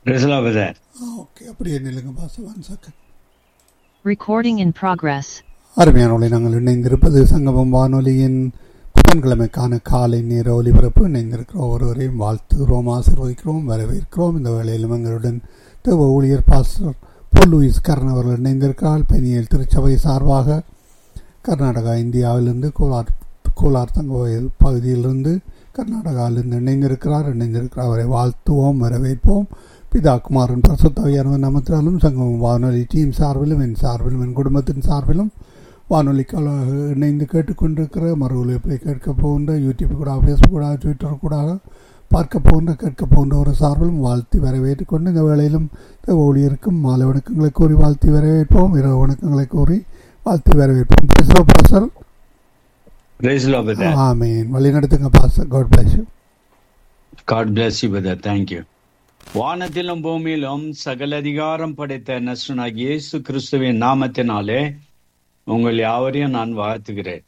Rizla Badar. ஆ okay அப்படியே நில்லுங்க பாச one second Recording in progress. அருமையானவர்களை நாங்கள் இணைந்திருப்பது சங்கமம் வானொலியின் புதன்கிழமைக்கான காலை நேர ஒலிபரப்பு இணைந்திருக்கிறோம் ஒருவரையும் வாழ்த்துகிறோம் ஆசீர்வதிக்கிறோம் வரவேற்கிறோம் இந்த வேளையிலும் எங்களுடன் தேவ ஊழியர் பாஸ்டர் போல் லூயிஸ் கர்ணன் அவர்கள் இணைந்திருக்கிறார் பெனியல் திருச்சபை சார்பாக கர்நாடகா இந்தியாவிலிருந்து கோலார் கோலார் தங்கோயில் பகுதியிலிருந்து கர்நாடகாவிலிருந்து இணைந்திருக்கிறார் இணைந்திருக்கிறார் அவரை வாழ்த்துவோம் வரவேற்போம் பிதா குமாரன் பிரசுத்தவையானவன் நமத்தினாலும் சங்கமம் வானொலி டீம் சார்பிலும் என் சார்பிலும் என் குடும்பத்தின் சார்பிலும் வானொலிக்காக இணைந்து கேட்டுக்கொண்டிருக்கிற மறு ஒலிபரப்பை கேட்க போகின்ற யூடியூப் கூட ஃபேஸ்புக் கூட ட்விட்டர் கூட பார்க்க போகின்ற கேட்க போகின்ற ஒரு சார்பிலும் வாழ்த்தி வரவேற்றுக் கொண்டு இந்த வேளையிலும் இந்த ஊழியருக்கும் மாலை வணக்கங்களை கூறி வாழ்த்தி வரவேற்போம் இரவு வணக்கங்களை கூறி வாழ்த்தி வரவேற்போம் பேசுகிறோம் பாசல் Rizla Badar. ஆமீன் வழி நடத்துங்க பாசல் God bless you God bless you, brother. Thank you. வானத்திலும் பூமியிலும் சகல அதிகாரம் படைத்த நசுனாகிய இயேசு கிறிஸ்துவின் நாமத்தினாலே உங்கள் யாவரையும் நான் வாழ்த்துகிறேன்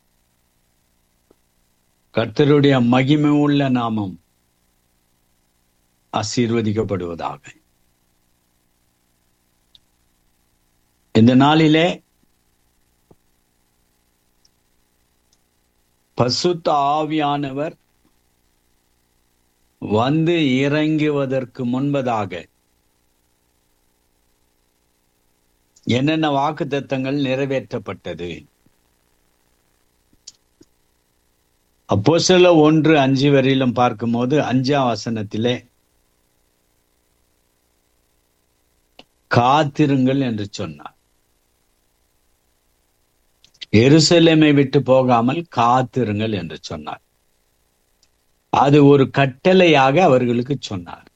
கர்த்தருடைய மகிமை உள்ள நாமம் ஆசீர்வதிக்கப்படுவதாக இந்த நாளிலே பசுத்த ஆவியானவர் வந்து இறங்குவதற்கு முன்பதாக என்னென்ன வாக்கு தத்தங்கள் நிறைவேற்றப்பட்டது அப்போ சில ஒன்று அஞ்சு வரையிலும் பார்க்கும்போது அஞ்சாம் வசனத்திலே காத்திருங்கள் என்று சொன்னார் எருசலேமை விட்டு போகாமல் காத்திருங்கள் என்று சொன்னார் அது ஒரு கட்டளையாக அவர்களுக்கு சொன்னார்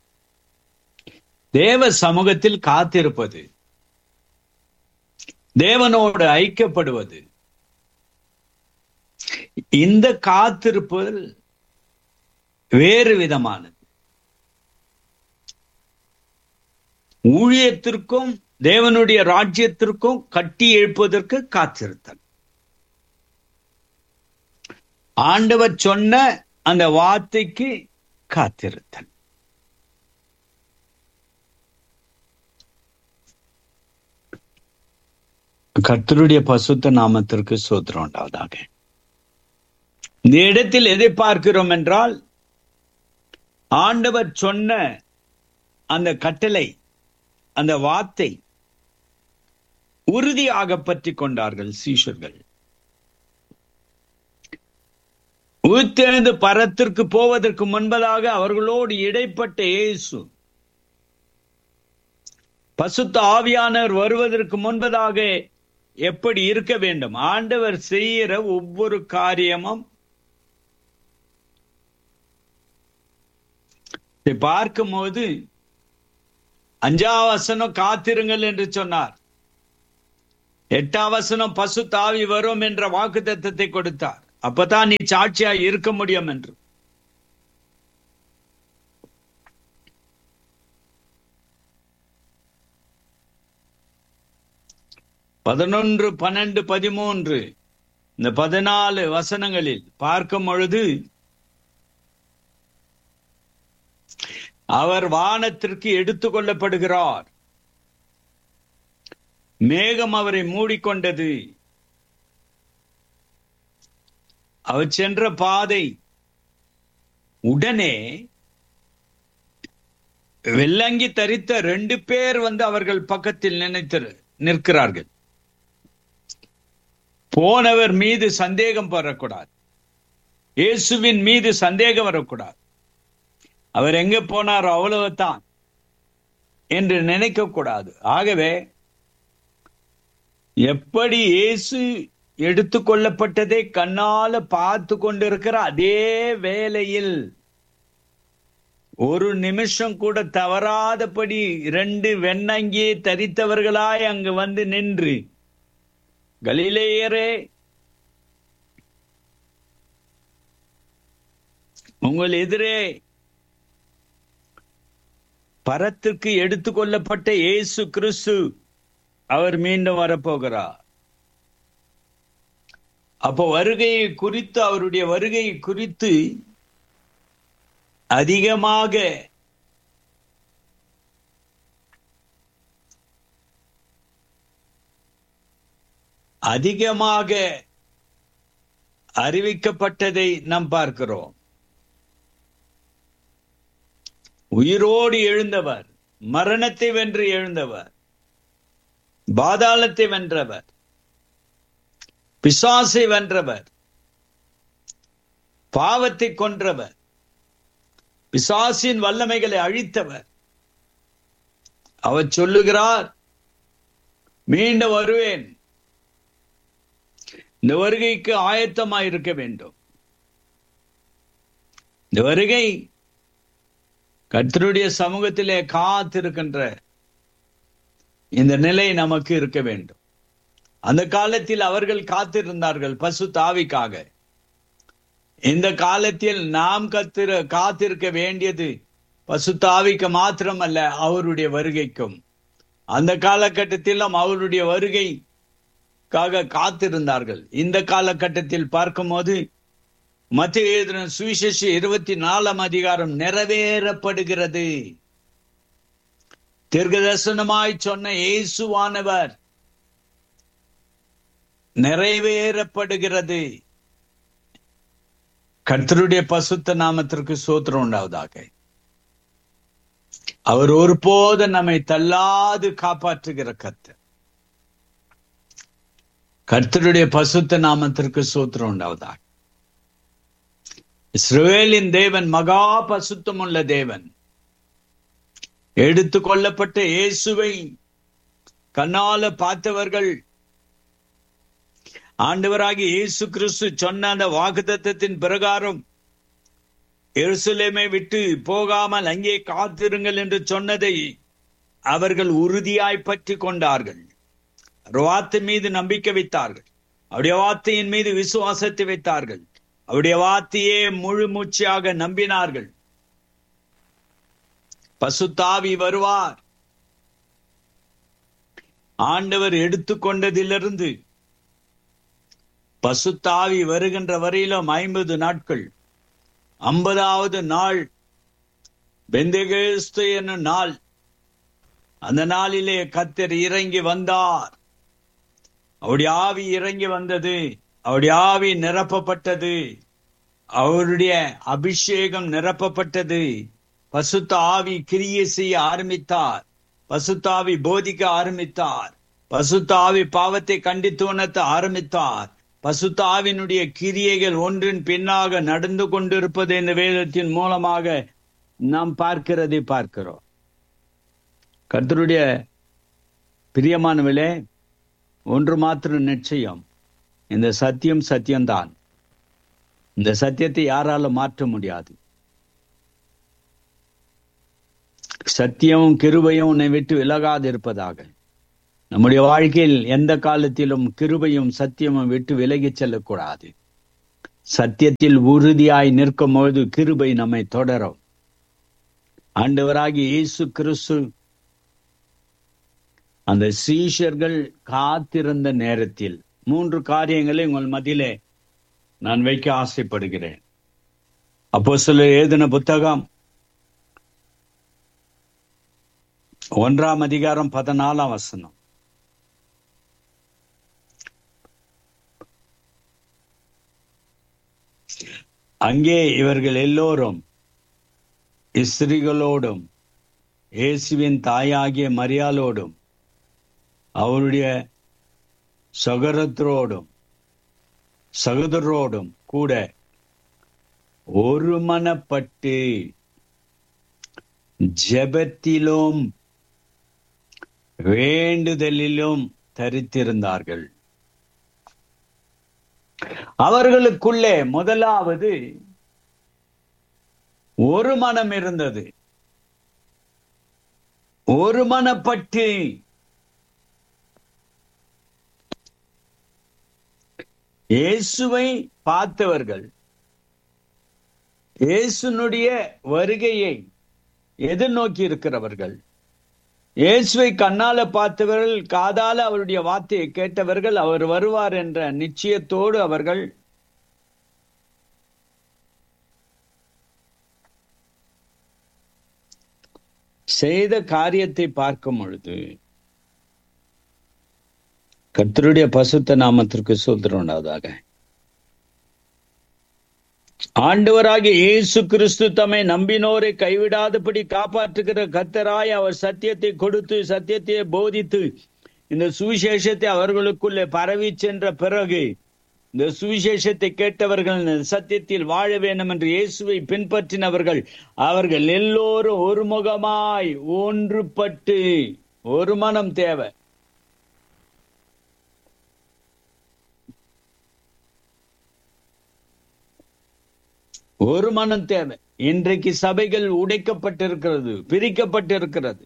தேவ சமூகத்தில் காத்திருப்பது தேவனோடு ஐக்கியப்படுவது இந்த காத்திருப்பது வேறு விதமானது ஊழியத்திற்கும் தேவனுடைய ராஜ்யத்திற்கும் கட்டி எழுப்பதற்கு காத்திருத்தல் ஆண்டவர் சொன்ன அந்த வார்த்தைக்கு காத்திருத்தல் கர்த்தருடைய பசுத்த நாமத்திற்கு சோத்திரம் உண்டாவதாக இந்த இடத்தில் எதை பார்க்கிறோம் என்றால் ஆண்டவர் சொன்ன அந்த கட்டளை அந்த வார்த்தை உறுதியாக பற்றி கொண்டார்கள் சீஷர்கள் உயிர்த்தெழுந்து பரத்திற்கு போவதற்கு முன்பதாக அவர்களோடு இடைப்பட்ட இயேசு பசுத்த ஆவியானவர் வருவதற்கு முன்பதாக எப்படி இருக்க வேண்டும் ஆண்டவர் செய்கிற ஒவ்வொரு காரியமும் இதை பார்க்கும்போது அஞ்சாம் வசனம் காத்திருங்கள் என்று சொன்னார் எட்டாம் வசனம் பசு தாவி வரும் என்ற வாக்கு தத்தத்தை கொடுத்தார் அப்பதான் நீ சாட்சியா இருக்க முடியும் என்று பதினொன்று பன்னெண்டு பதிமூன்று இந்த பதினாலு வசனங்களில் பார்க்கும் பொழுது அவர் வானத்திற்கு எடுத்துக் கொள்ளப்படுகிறார் மேகம் அவரை மூடிக்கொண்டது அவர் சென்ற பாதை உடனே வெள்ளங்கி தரித்த ரெண்டு பேர் வந்து அவர்கள் பக்கத்தில் நினைத்து நிற்கிறார்கள் போனவர் மீது சந்தேகம் வரக்கூடாது இயேசுவின் மீது சந்தேகம் வரக்கூடாது அவர் எங்க போனாரோ அவ்வளவுதான் என்று நினைக்க கூடாது ஆகவே எப்படி இயேசு எடுத்துக்கொள்ளப்பட்டதை கண்ணால பார்த்து கொண்டிருக்கிற அதே வேளையில் ஒரு நிமிஷம் கூட தவறாதபடி இரண்டு வெண்ணங்கியை தரித்தவர்களாய் அங்கு வந்து நின்று கலிலேயரே உங்கள் எதிரே பரத்திற்கு எடுத்துக்கொள்ளப்பட்ட இயேசு கிறிஸ்து அவர் மீண்டும் வரப்போகிறார் அப்போ வருகையை குறித்து அவருடைய வருகையை குறித்து அதிகமாக அதிகமாக அறிவிக்கப்பட்டதை நாம் பார்க்கிறோம் உயிரோடு எழுந்தவர் மரணத்தை வென்று எழுந்தவர் பாதாளத்தை வென்றவர் பிசாசை வென்றவர் பாவத்தை கொன்றவர் பிசாசின் வல்லமைகளை அழித்தவர் அவர் சொல்லுகிறார் மீண்டும் வருவேன் இந்த வருகைக்கு ஆயத்தமாய் இருக்க வேண்டும் இந்த வருகை கர்த்தருடைய சமூகத்திலே காத்திருக்கின்ற இந்த நிலை நமக்கு இருக்க வேண்டும் அந்த காலத்தில் அவர்கள் காத்திருந்தார்கள் பசு தாவிக்காக இந்த காலத்தில் நாம் கத்திர காத்திருக்க வேண்டியது பசு தாவிக்கு மாத்திரமல்ல அவருடைய வருகைக்கும் அந்த காலகட்டத்திலும் அவருடைய வருகைக்காக காத்திருந்தார்கள் இந்த காலகட்டத்தில் பார்க்கும்போது மத்திய எழுதின சுவிசேஷ இருபத்தி நாலாம் அதிகாரம் நிறைவேறப்படுகிறது தீர்க்கதர்சனமாய் சொன்ன இயேசுவானவர் நிறைவேறப்படுகிறது கர்த்தருடைய பசுத்த நாமத்திற்கு சோத்திரம் உண்டாவதாக அவர் ஒருபோது நம்மை தள்ளாது காப்பாற்றுகிற கர்த்தர் கர்த்தருடைய பசுத்த நாமத்திற்கு சோத்திரம் உண்டாவதாக இஸ்ரவேலின் தேவன் மகா பசுத்தம் உள்ள தேவன் எடுத்து கொள்ளப்பட்ட இயேசுவை கண்ணால பார்த்தவர்கள் ஆண்டவராகி இயேசு கிறிஸ்து சொன்ன அந்த வாக்குத்தத்தின் பிரகாரம் எருசலேமை விட்டு போகாமல் அங்கே காத்திருங்கள் என்று சொன்னதை அவர்கள் உறுதியாய் பற்றி கொண்டார்கள் வார்த்தை மீது நம்பிக்கை வைத்தார்கள் அவருடைய வார்த்தையின் மீது விசுவாசத்தை வைத்தார்கள் அவருடைய வார்த்தையே முழு மூச்சியாக நம்பினார்கள் பசுத்தாவி வருவார் ஆண்டவர் எடுத்துக்கொண்டதிலிருந்து பசுத்தாவி வருகின்ற வரையிலும் ஐம்பது நாட்கள் ஐம்பதாவது நாள் பெந்தகேஸ்து என்னும் நாள் அந்த நாளிலே கத்தர் இறங்கி வந்தார் அவருடைய ஆவி இறங்கி வந்தது அவருடைய ஆவி நிரப்பப்பட்டது அவருடைய அபிஷேகம் நிரப்பப்பட்டது பசுத்த ஆவி கிரியை செய்ய ஆரம்பித்தார் பசுத்தாவி போதிக்க ஆரம்பித்தார் பசுத்தாவி பாவத்தை கண்டித்து உணர்த்த ஆரம்பித்தார் பசுத்தாவினுடைய கிரியைகள் ஒன்றின் பின்னாக நடந்து கொண்டிருப்பது இந்த வேதத்தின் மூலமாக நாம் பார்க்கிறதை பார்க்கிறோம் கர்த்தருடைய பிரியமானவிலே ஒன்று மாத்திரம் நிச்சயம் இந்த சத்தியம் சத்தியம்தான் இந்த சத்தியத்தை யாரால மாற்ற முடியாது சத்தியமும் கிருபையும் உன்னை விட்டு விலகாது இருப்பதாக நம்முடைய வாழ்க்கையில் எந்த காலத்திலும் கிருபையும் சத்தியமும் விட்டு விலகிச் செல்லக்கூடாது சத்தியத்தில் உறுதியாய் நிற்கும் பொழுது கிருபை நம்மை தொடரும் ஆண்டவராகி இயேசு கிறிஸ்து அந்த சீஷர்கள் காத்திருந்த நேரத்தில் மூன்று காரியங்களை உங்கள் மத்தியிலே நான் வைக்க ஆசைப்படுகிறேன் அப்போ சில ஏதின புத்தகம் ஒன்றாம் அதிகாரம் பதினாலாம் வசனம் அங்கே இவர்கள் எல்லோரும் இஸ்திரிகளோடும் இயேசுவின் தாயாகிய மரியாளோடும் அவருடைய சகோதரத்தரோடும் சகோதரோடும் கூட ஒருமனப்பட்டு ஜெபத்திலும் வேண்டுதலிலும் தரித்திருந்தார்கள் அவர்களுக்குள்ளே முதலாவது ஒரு மனம் இருந்தது ஒரு மனப்பட்டு இயேசுவை பார்த்தவர்கள் இயேசுனுடைய வருகையை எதிர்நோக்கி இருக்கிறவர்கள் இயேசுவை கண்ணால பார்த்தவர்கள் காதால அவருடைய வார்த்தையை கேட்டவர்கள் அவர் வருவார் என்ற நிச்சயத்தோடு அவர்கள் செய்த காரியத்தை பார்க்கும் பொழுது கர்த்தருடைய பசுத்த நாமத்திற்கு சூத்திரம் உண்டாவதாக ஆண்டவராகிய இயேசு கிறிஸ்து தம்மை நம்பினோரை கைவிடாதபடி காப்பாற்றுகிற கர்த்தராய் அவர் சத்தியத்தை கொடுத்து சத்தியத்தை போதித்து இந்த சுவிசேஷத்தை அவர்களுக்குள்ளே பரவி சென்ற பிறகு இந்த சுவிசேஷத்தை கேட்டவர்கள் இந்த சத்தியத்தில் வாழ வேண்டும் என்று இயேசுவை பின்பற்றினவர்கள் அவர்கள் எல்லோரும் ஒருமுகமாய் ஒன்றுபட்டு ஒரு மனம் தேவை ஒரு மனம் தேவை இன்றைக்கு சபைகள் உடைக்கப்பட்டிருக்கிறது பிரிக்கப்பட்டிருக்கிறது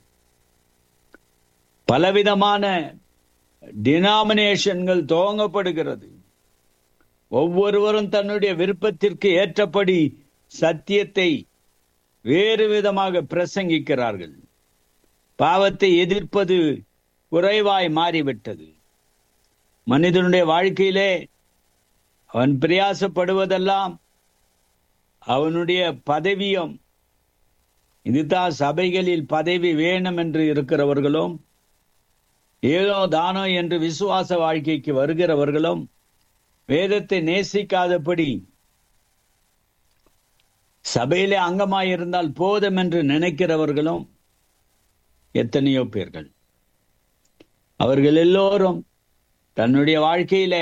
பலவிதமான டினாமினேஷன்கள் துவங்கப்படுகிறது ஒவ்வொருவரும் தன்னுடைய விருப்பத்திற்கு ஏற்றபடி சத்தியத்தை வேறு விதமாக பிரசங்கிக்கிறார்கள் பாவத்தை எதிர்ப்பது குறைவாய் மாறிவிட்டது மனிதனுடைய வாழ்க்கையிலே அவன் பிரயாசப்படுவதெல்லாம் அவனுடைய பதவியும் இதுதான் சபைகளில் பதவி வேணும் என்று இருக்கிறவர்களும் ஏதோ தானோ என்று விசுவாச வாழ்க்கைக்கு வருகிறவர்களும் வேதத்தை நேசிக்காதபடி சபையிலே அங்கமாயிருந்தால் போதும் என்று நினைக்கிறவர்களும் எத்தனையோ பேர்கள் அவர்கள் எல்லோரும் தன்னுடைய வாழ்க்கையிலே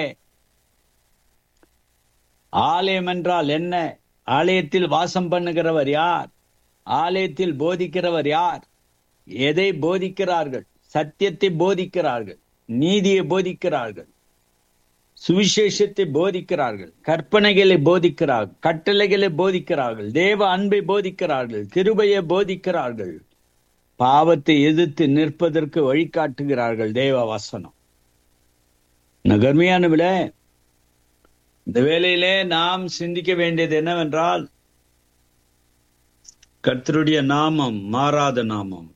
ஆலயம் என்றால் என்ன ஆலயத்தில் வாசம் பண்ணுகிறவர் யார் ஆலயத்தில் போதிக்கிறவர் யார் எதை போதிக்கிறார்கள் சத்தியத்தை போதிக்கிறார்கள் நீதியை போதிக்கிறார்கள் சுவிசேஷத்தை போதிக்கிறார்கள் கற்பனைகளை போதிக்கிறார்கள் கட்டளைகளை போதிக்கிறார்கள் தேவ அன்பை போதிக்கிறார்கள் கிருபையை போதிக்கிறார்கள் பாவத்தை எதிர்த்து நிற்பதற்கு வழிகாட்டுகிறார்கள் தேவ வசனம் நகர்மையான விட இந்த வேளையிலே நாம் சிந்திக்க வேண்டியது என்னவென்றால் கர்த்தருடைய நாமம் மாறாத நாமம்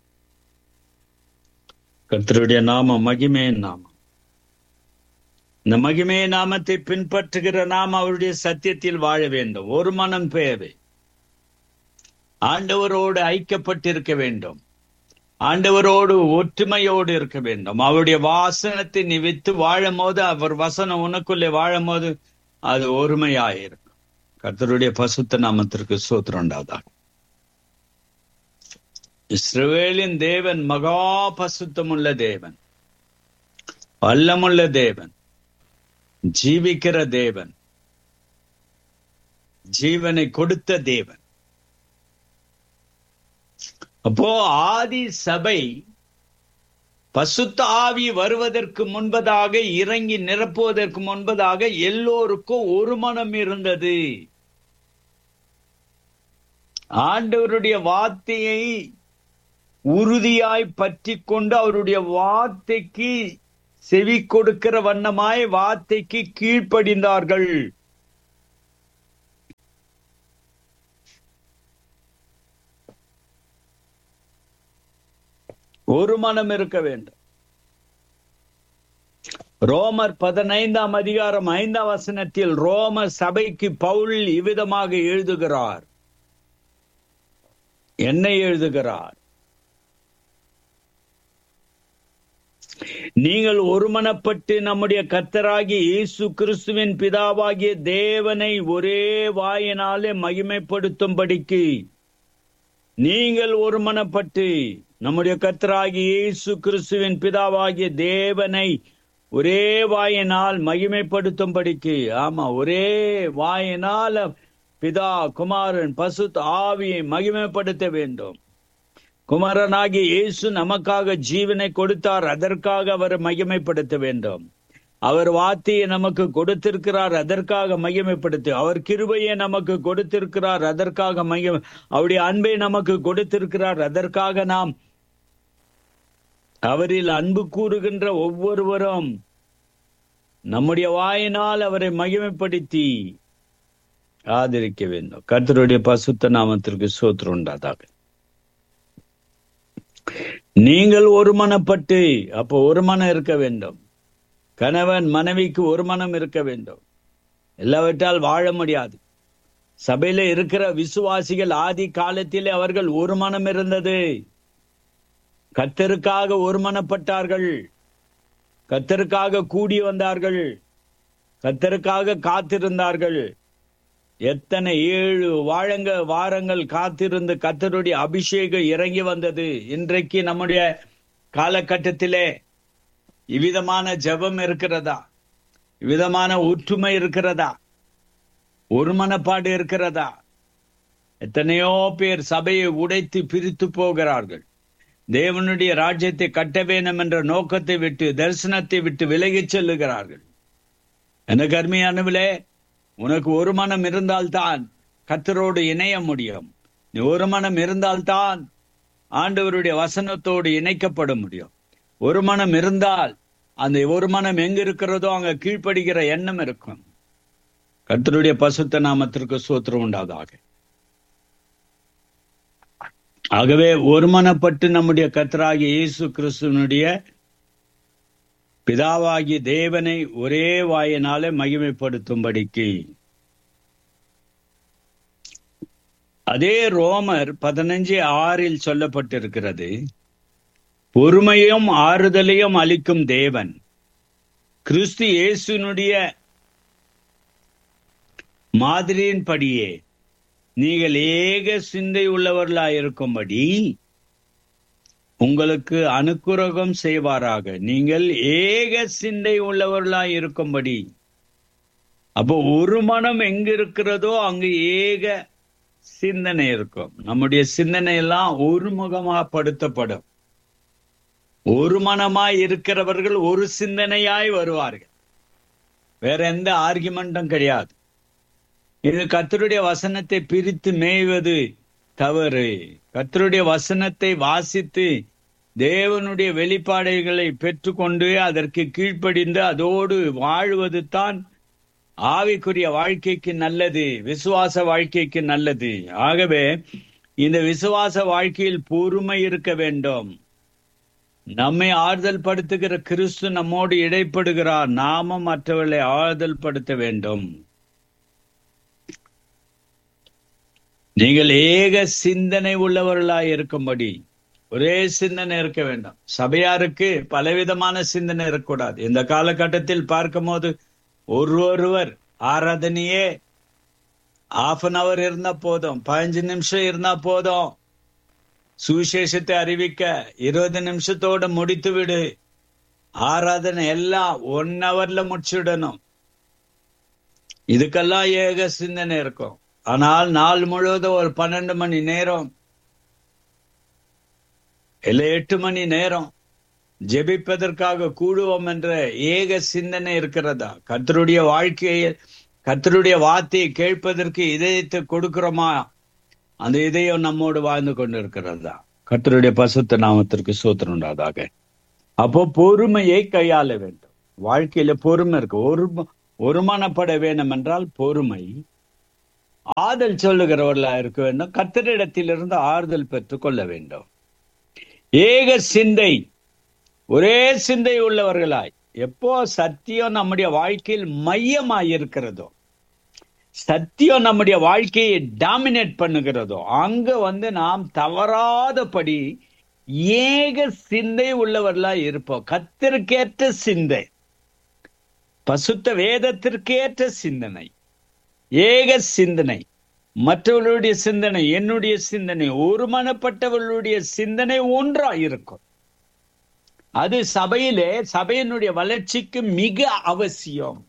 கர்த்தருடைய நாமம் மகிமையின் நாமம் இந்த மகிமைய நாமத்தை பின்பற்றுகிற நாம் அவருடைய சத்தியத்தில் வாழ வேண்டும் ஒரு மனம் தேவை ஆண்டவரோடு ஐக்கியப்பட்டிருக்க வேண்டும் ஆண்டவரோடு ஒற்றுமையோடு இருக்க வேண்டும் அவருடைய வாசனத்தை நிவித்து வாழும் போது அவர் வசனம் உனக்குள்ளே வாழும் போது அது ஒருமையாயிருக்கும் கர்த்தருடைய பசுத்த நாமத்திற்கு சூத்திரம் உண்டாவதாக இஸ்ரவேலின் தேவன் மகா பசுத்தமுள்ள தேவன் வல்லமுள்ள தேவன் ஜீவிக்கிற தேவன் ஜீவனை கொடுத்த தேவன் அப்போ ஆதி சபை பசுத்த ஆவி வருவதற்கு முன்பதாக இறங்கி நிரப்புவதற்கு முன்பதாக எல்லோருக்கும் ஒரு மனம் இருந்தது ஆண்டவருடைய வார்த்தையை உறுதியாய் பற்றி கொண்டு அவருடைய வார்த்தைக்கு செவி கொடுக்கிற வண்ணமாய் வார்த்தைக்கு கீழ்ப்படிந்தார்கள் ஒரு மனம் இருக்க வேண்டும் ரோமர் பதினைந்தாம் அதிகாரம் ஐந்தாம் வசனத்தில் ரோம சபைக்கு பவுல் இவ்விதமாக எழுதுகிறார் என்ன எழுதுகிறார் நீங்கள் ஒருமனப்பட்டு நம்முடைய கத்தராகி இயேசு கிறிஸ்துவின் பிதாவாகிய தேவனை ஒரே வாயினாலே மகிமைப்படுத்தும்படிக்கு நீங்கள் ஒருமனப்பட்டு நம்முடைய கத்தராகி இயேசு கிறிஸ்துவின் பிதாவாகிய தேவனை ஒரே வாயினால் மகிமைப்படுத்தும்படிக்கு ஆமா ஒரே வாயினால் பிதா குமாரன் பசுத் ஆவியை மகிமைப்படுத்த வேண்டும் குமாரனாகி இயேசு நமக்காக ஜீவனை கொடுத்தார் அதற்காக அவர் மகிமைப்படுத்த வேண்டும் அவர் வார்த்தையை நமக்கு கொடுத்திருக்கிறார் அதற்காக மகிமைப்படுத்து அவர் கிருபையை நமக்கு கொடுத்திருக்கிறார் அதற்காக மகிமை அவருடைய அன்பை நமக்கு கொடுத்திருக்கிறார் அதற்காக நாம் அவரில் அன்பு கூறுகின்ற ஒவ்வொருவரும் நம்முடைய வாயினால் அவரை மகிமைப்படுத்தி ஆதரிக்க வேண்டும் கர்த்தருடைய பசுத்த நாமத்திற்கு சோத்திரம் உண்டாதாக நீங்கள் ஒரு மனப்பட்டு அப்போ ஒரு மனம் இருக்க வேண்டும் கணவன் மனைவிக்கு ஒரு மனம் இருக்க வேண்டும் எல்லாவற்றால் வாழ முடியாது சபையில இருக்கிற விசுவாசிகள் ஆதி காலத்திலே அவர்கள் ஒரு மனம் இருந்தது கத்தருக்காக ஒருமனப்பட்டார்கள் கத்தருக்காக கூடி வந்தார்கள் கத்தருக்காக காத்திருந்தார்கள் எத்தனை ஏழு வாழங்க வாரங்கள் காத்திருந்து கத்தருடைய அபிஷேகம் இறங்கி வந்தது இன்றைக்கு நம்முடைய காலகட்டத்திலே இவ்விதமான ஜெபம் இருக்கிறதா இவ்விதமான ஒற்றுமை இருக்கிறதா ஒரு மனப்பாடு இருக்கிறதா எத்தனையோ பேர் சபையை உடைத்து பிரித்து போகிறார்கள் தேவனுடைய ராஜ்யத்தை கட்ட வேண்டும் என்ற நோக்கத்தை விட்டு தரிசனத்தை விட்டு விலகிச் செல்லுகிறார்கள் எனக்கு அருமையானவிலே உனக்கு ஒரு மனம் இருந்தால்தான் கத்தரோடு இணைய முடியும் நீ ஒரு மனம் இருந்தால்தான் ஆண்டவருடைய வசனத்தோடு இணைக்கப்பட முடியும் ஒரு மனம் இருந்தால் அந்த ஒரு மனம் எங்க இருக்கிறதோ அங்க கீழ்ப்படுகிற எண்ணம் இருக்கும் கர்த்தருடைய பசுத்த நாமத்திற்கு சூத்திரம் உண்டாதாக ஆகவே ஒருமனப்பட்டு நம்முடைய கர்த்தராகிய இயேசு கிறிஸ்துவனுடைய பிதாவாகிய தேவனை ஒரே வாயினாலே மகிமைப்படுத்தும்படிக்கு அதே ரோமர் பதினஞ்சு ஆறில் சொல்லப்பட்டிருக்கிறது பொறுமையும் ஆறுதலையும் அளிக்கும் தேவன் கிறிஸ்து இயேசுனுடைய மாதிரியின்படியே நீங்கள் ஏக சிந்தை உள்ளவர்களாயிருக்கும்படி உங்களுக்கு அனுக்குரகம் செய்வாராக நீங்கள் ஏக சிந்தை உள்ளவர்களாய் இருக்கும்படி அப்போ ஒரு மனம் எங்க இருக்கிறதோ அங்கு ஏக சிந்தனை இருக்கும் நம்முடைய சிந்தனை எல்லாம் ஒருமுகமாப்படுத்தப்படும் ஒரு மனமாய் இருக்கிறவர்கள் ஒரு சிந்தனையாய் வருவார்கள் வேற எந்த ஆர்குமெண்ட்டும் கிடையாது இது கத்தருடைய வசனத்தை பிரித்து மேய்வது தவறு கத்தருடைய வசனத்தை வாசித்து தேவனுடைய வெளிப்பாடுகளை பெற்றுக்கொண்டு அதற்கு கீழ்ப்படிந்து அதோடு வாழ்வது தான் ஆவிக்குரிய வாழ்க்கைக்கு நல்லது விசுவாச வாழ்க்கைக்கு நல்லது ஆகவே இந்த விசுவாச வாழ்க்கையில் பொறுமை இருக்க வேண்டும் நம்மை ஆறுதல் படுத்துகிற கிறிஸ்து நம்மோடு இடைப்படுகிறார் நாமும் மற்றவர்களை ஆறுதல் படுத்த வேண்டும் நீங்கள் ஏக சிந்தனை உள்ளவர்களாய் இருக்கும்படி ஒரே சிந்தனை இருக்க வேண்டும் சபையாருக்கு பலவிதமான சிந்தனை இருக்கக்கூடாது இந்த காலகட்டத்தில் பார்க்கும் போது ஒரு ஒருவர் ஆராதனையே ஆஃப் அன் அவர் இருந்தா போதும் பதினஞ்சு நிமிஷம் இருந்தா போதும் சுவிசேஷத்தை அறிவிக்க இருபது நிமிஷத்தோட முடித்து விடு ஆராதனை எல்லாம் ஒன் ஹவர்ல முடிச்சுடணும் இதுக்கெல்லாம் ஏக சிந்தனை இருக்கும் ஆனால் நாள் முழுவதும் ஒரு பன்னெண்டு மணி நேரம் இல்ல எட்டு மணி நேரம் ஜெபிப்பதற்காக கூடுவோம் என்ற ஏக சிந்தனை இருக்கிறதா கத்தருடைய வாழ்க்கையை கத்தருடைய வார்த்தையை கேட்பதற்கு இதயத்தை கொடுக்கிறோமா அந்த இதயம் நம்மோடு வாழ்ந்து கொண்டு இருக்கிறதா கத்தருடைய பசுத்த நாமத்திற்கு சூத்திரம் உண்டாதாக அப்போ பொறுமையை கையாள வேண்டும் வாழ்க்கையில பொறுமை இருக்கு ஒரு ஒருமனப்பட வேண்டும் என்றால் பொறுமை ஆதல் சொல்லுகிறவர்களா இருக்க வேண்டும் கத்தரிடத்திலிருந்து ஆறுதல் பெற்றுக் கொள்ள வேண்டும் ஏக சிந்தை ஒரே சிந்தை உள்ளவர்களாய் எப்போ சத்தியம் நம்முடைய வாழ்க்கையில் மையமாய் இருக்கிறதோ சத்தியம் நம்முடைய வாழ்க்கையை டாமினேட் பண்ணுகிறதோ அங்க வந்து நாம் தவறாதபடி ஏக சிந்தை உள்ளவர்களா இருப்போம் கத்திற்கேற்ற சிந்தை பசுத்த வேதத்திற்கேற்ற சிந்தனை ஏக சிந்தனை மற்றவர்களுடைய சிந்தனை என்னுடைய சிந்தனை ஒருமனப்பட்டவர்களுடைய சிந்தனை ஒன்றா இருக்கும் அது சபையிலே சபையினுடைய வளர்ச்சிக்கு மிக அவசியம்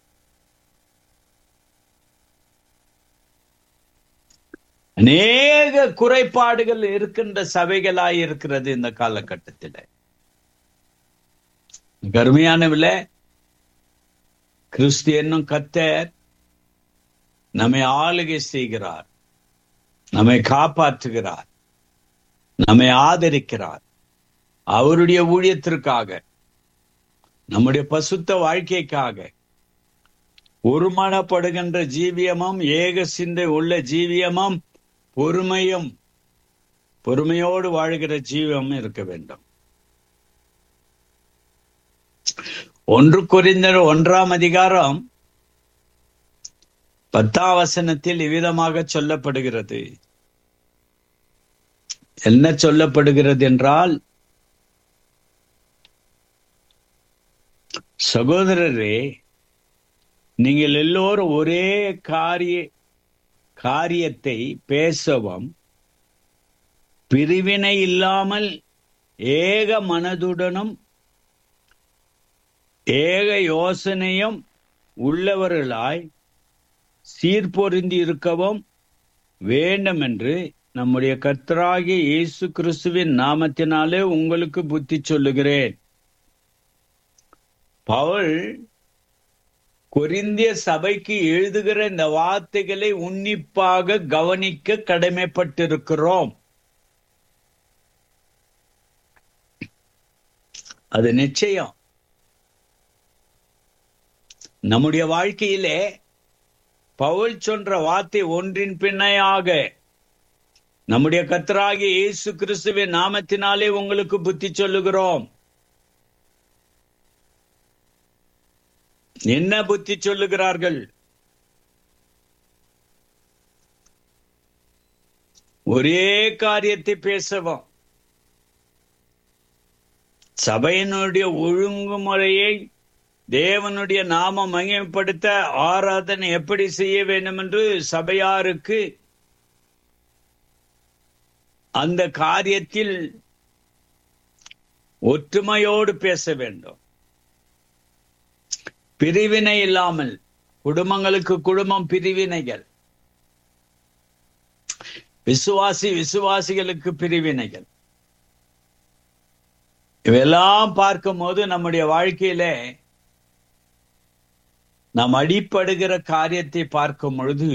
அநேக குறைபாடுகள் இருக்கின்ற சபைகளாய் இருக்கிறது இந்த காலகட்டத்தில் கருமையானவில கிறிஸ்து என்னும் கத்தர் நம்மை ஆளுகை செய்கிறார் நம்மை காப்பாற்றுகிறார் நம்மை ஆதரிக்கிறார் அவருடைய ஊழியத்திற்காக நம்முடைய பசுத்த வாழ்க்கைக்காக ஒருமனப்படுகின்ற ஜீவியமும் ஏக சிந்தை உள்ள ஜீவியமும் பொறுமையும் பொறுமையோடு வாழ்கிற ஜீவியமும் இருக்க வேண்டும் ஒன்று குறிந்த ஒன்றாம் அதிகாரம் பத்தாம் வசனத்தில் இவ்விதமாக சொல்லப்படுகிறது என்ன சொல்லப்படுகிறது என்றால் சகோதரரே நீங்கள் எல்லோரும் ஒரே காரிய காரியத்தை பேசவும் பிரிவினை இல்லாமல் ஏக மனதுடனும் ஏக யோசனையும் உள்ளவர்களாய் சீர்பொருந்தி இருக்கவும் வேண்டும் என்று நம்முடைய கர்த்தராகிய இயேசு கிறிஸ்துவின் நாமத்தினாலே உங்களுக்கு புத்தி சொல்லுகிறேன் பவுல் கொரிந்திய சபைக்கு எழுதுகிற இந்த வார்த்தைகளை உன்னிப்பாக கவனிக்க கடமைப்பட்டிருக்கிறோம் அது நிச்சயம் நம்முடைய வாழ்க்கையிலே பவுல் சொன்ற வார்த்தை ஒன்றின் பின்னையாக நம்முடைய கத்தராகிய இயேசு கிறிஸ்துவின் நாமத்தினாலே உங்களுக்கு புத்தி சொல்லுகிறோம் என்ன புத்தி சொல்லுகிறார்கள் ஒரே காரியத்தை பேசவும் சபையினுடைய ஒழுங்குமுறையை தேவனுடைய நாம மகிமைப்படுத்த ஆராதனை எப்படி செய்ய வேண்டும் என்று சபையாருக்கு அந்த காரியத்தில் ஒற்றுமையோடு பேச வேண்டும் பிரிவினை இல்லாமல் குடும்பங்களுக்கு குடும்பம் பிரிவினைகள் விசுவாசி விசுவாசிகளுக்கு பிரிவினைகள் இவையெல்லாம் பார்க்கும்போது நம்முடைய வாழ்க்கையிலே நாம் அடிப்படுகிற காரியத்தை பார்க்கும் பொழுது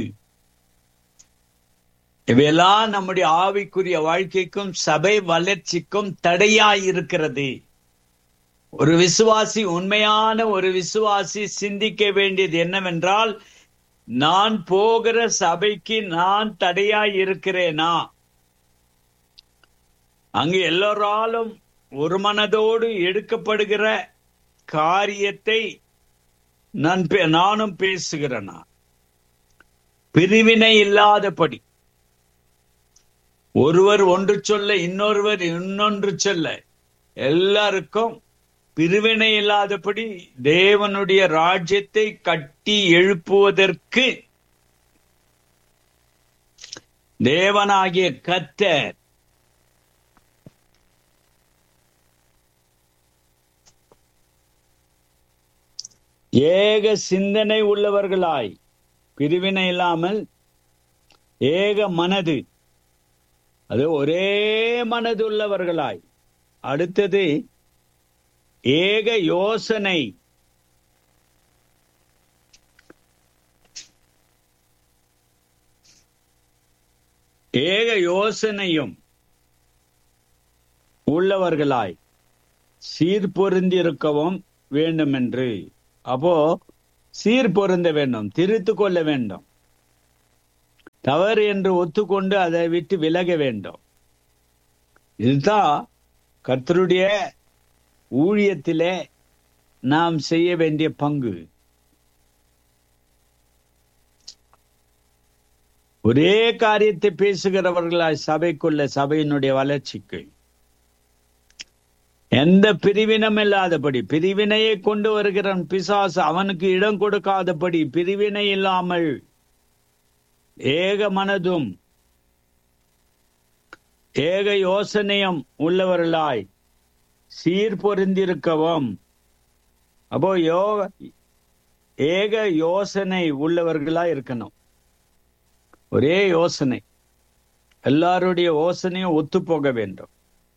இவையெல்லாம் நம்முடைய ஆவிக்குரிய வாழ்க்கைக்கும் சபை வளர்ச்சிக்கும் தடையாய் இருக்கிறது ஒரு விசுவாசி உண்மையான ஒரு விசுவாசி சிந்திக்க வேண்டியது என்னவென்றால் நான் போகிற சபைக்கு நான் தடையாய் இருக்கிறேனா அங்கு எல்லோராலும் ஒரு மனதோடு எடுக்கப்படுகிற காரியத்தை நான் நானும் பேசுகிறேனா பிரிவினை இல்லாதபடி ஒருவர் ஒன்று சொல்ல இன்னொருவர் இன்னொன்று சொல்ல எல்லாருக்கும் பிரிவினை இல்லாதபடி தேவனுடைய ராஜ்யத்தை கட்டி எழுப்புவதற்கு தேவனாகிய கத்தர் ஏக சிந்தனை உள்ளவர்களாய் பிரிவினை இல்லாமல் ஏக மனது அது ஒரே மனது உள்ளவர்களாய் அடுத்தது ஏக யோசனை ஏக யோசனையும் உள்ளவர்களாய் சீர்பொருந்தி இருக்கவும் வேண்டும் என்று அப்போ சீர் பொருந்த வேண்டும் திருத்து கொள்ள வேண்டும் தவறு என்று ஒத்துக்கொண்டு அதை விட்டு விலக வேண்டும் இதுதான் கர்த்தருடைய ஊழியத்திலே நாம் செய்ய வேண்டிய பங்கு ஒரே காரியத்தை பேசுகிறவர்களாய் சபைக்குள்ள சபையினுடைய வளர்ச்சிக்கு எந்த பிரிவினம் இல்லாதபடி பிரிவினையை கொண்டு வருகிறான் பிசாசு அவனுக்கு இடம் கொடுக்காதபடி பிரிவினை இல்லாமல் ஏக மனதும் ஏக யோசனையும் உள்ளவர்களாய் சீர் பொருந்திருக்கவும் அப்போ யோக ஏக யோசனை உள்ளவர்களாய் இருக்கணும் ஒரே யோசனை எல்லாருடைய யோசனையும் ஒத்து போக வேண்டும்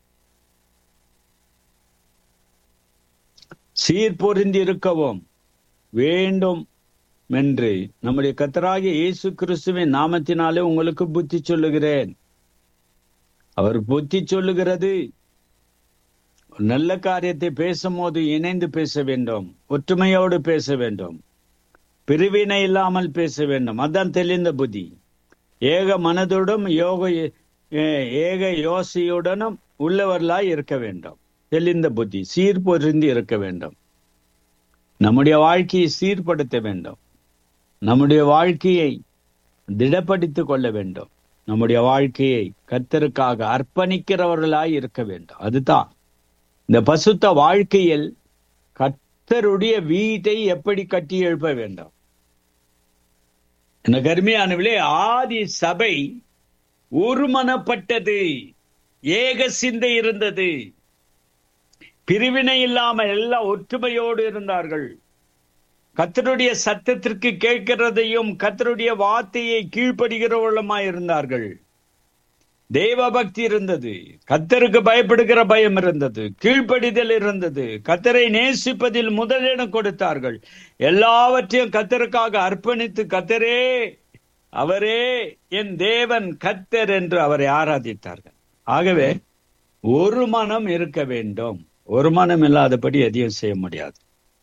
சீர் பொருந்தி இருக்கவும் வேண்டும் என்று நம்முடைய கத்தராகிய இயேசு கிறிஸ்துவின் நாமத்தினாலே உங்களுக்கு புத்தி சொல்லுகிறேன் அவர் புத்தி சொல்லுகிறது ஒரு நல்ல காரியத்தை பேசும்போது இணைந்து பேச வேண்டும் ஒற்றுமையோடு பேச வேண்டும் பிரிவினை இல்லாமல் பேச வேண்டும் அதான் தெளிந்த புத்தி ஏக மனதுடன் யோக ஏக யோசையுடனும் உள்ளவர்களாய் இருக்க வேண்டும் தெளிந்த புத்தி சீர்பொருந்தி இருக்க வேண்டும் நம்முடைய வாழ்க்கையை சீர்படுத்த வேண்டும் நம்முடைய வாழ்க்கையை திடப்படுத்திக் கொள்ள வேண்டும் நம்முடைய வாழ்க்கையை கத்தருக்காக அர்ப்பணிக்கிறவர்களாய் இருக்க வேண்டும் அதுதான் இந்த பசுத்த வாழ்க்கையில் கர்த்தருடைய வீட்டை எப்படி கட்டி எழுப்ப வேண்டும் எனக்கு அருமையானவிலே ஆதி சபை ஒருமனப்பட்டது ஏக சிந்தை இருந்தது பிரிவினை இல்லாமல் எல்லாம் ஒற்றுமையோடு இருந்தார்கள் கத்தருடைய சத்தத்திற்கு கேட்கிறதையும் கத்தருடைய வார்த்தையை கீழ்ப்படுகிறவர்களுமாய் இருந்தார்கள் தேவ பக்தி இருந்தது கத்தருக்கு பயப்படுகிற பயம் இருந்தது கீழ்ப்படிதல் இருந்தது கத்தரை நேசிப்பதில் முதலிடம் கொடுத்தார்கள் எல்லாவற்றையும் கத்தருக்காக அர்ப்பணித்து கத்தரே அவரே என் தேவன் கத்தர் என்று அவரை ஆராதித்தார்கள் ஆகவே ஒரு மனம் இருக்க வேண்டும் ஒரு மனம் இல்லாதபடி எதையும் செய்ய முடியாது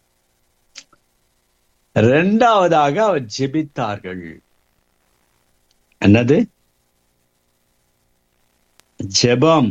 இரண்டாவதாக அவர் ஜெபித்தார்கள் என்னது ஜெபம்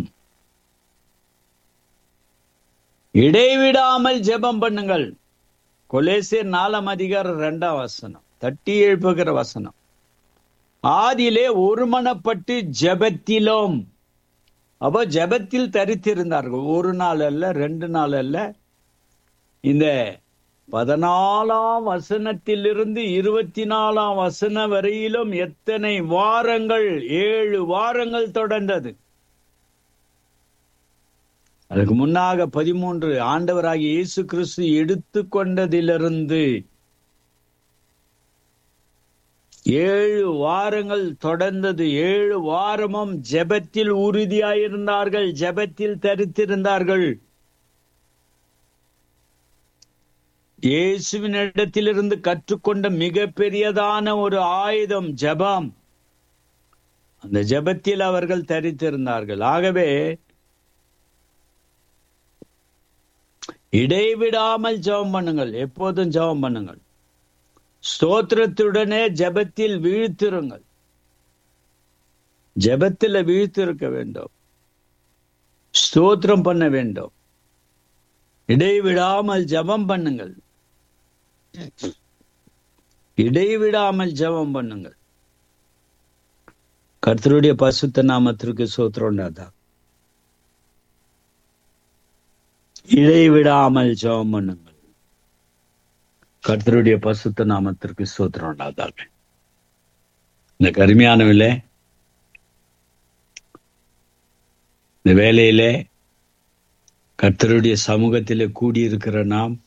இடைவிடாமல் ஜெபம் பண்ணுங்கள் கொலேசியர் நாலாம் அதிகாரம் இரண்டாம் வசனம் தட்டி எழுப்புகிற வசனம் ஆதியிலே ஒருமனப்பட்டு ஜெபத்திலும் அப்போ ஜெபத்தில் தரித்திருந்தார்கள் ஒரு நாள் அல்ல ரெண்டு நாள் அல்ல இந்த பதினாலாம் வசனத்திலிருந்து இருபத்தி நாலாம் வசனம் வரையிலும் எத்தனை வாரங்கள் ஏழு வாரங்கள் தொடர்ந்தது அதுக்கு முன்னாக பதிமூன்று ஆண்டவராகிய இயேசு கிறிஸ்து எடுத்து கொண்டதிலிருந்து ஏழு வாரங்கள் தொடர்ந்தது ஏழு வாரமும் ஜெபத்தில் உறுதியாயிருந்தார்கள் ஜெபத்தில் தரித்திருந்தார்கள் இயேசுவின் இடத்திலிருந்து கற்றுக்கொண்ட மிக பெரியதான ஒரு ஆயுதம் ஜெபம் அந்த ஜெபத்தில் அவர்கள் தரித்திருந்தார்கள் ஆகவே இடைவிடாமல் ஜெபம் பண்ணுங்கள் எப்போதும் ஜெபம் பண்ணுங்கள் ஸ்தோத்திரத்துடனே ஜெபத்தில் வீழ்த்திருங்கள் ஜெபத்தில் வீழ்த்திருக்க வேண்டும் ஸ்தோத்திரம் பண்ண வேண்டும் இடைவிடாமல் ஜெபம் பண்ணுங்கள் இடைவிடாமல் ஜெபம் பண்ணுங்கள் கர்த்தருடைய பசுத்த நாமத்திற்கு சோத்திரம் இடைவிடாமல் ஜெபம் பண்ணுங்கள் கர்த்தருடைய பசுத்த நாமத்திற்கு சோத்திரம் உண்டாதாக இந்த கருமையானவில்லை இந்த வேலையிலே கர்த்தருடைய சமூகத்திலே கூடியிருக்கிற நாம்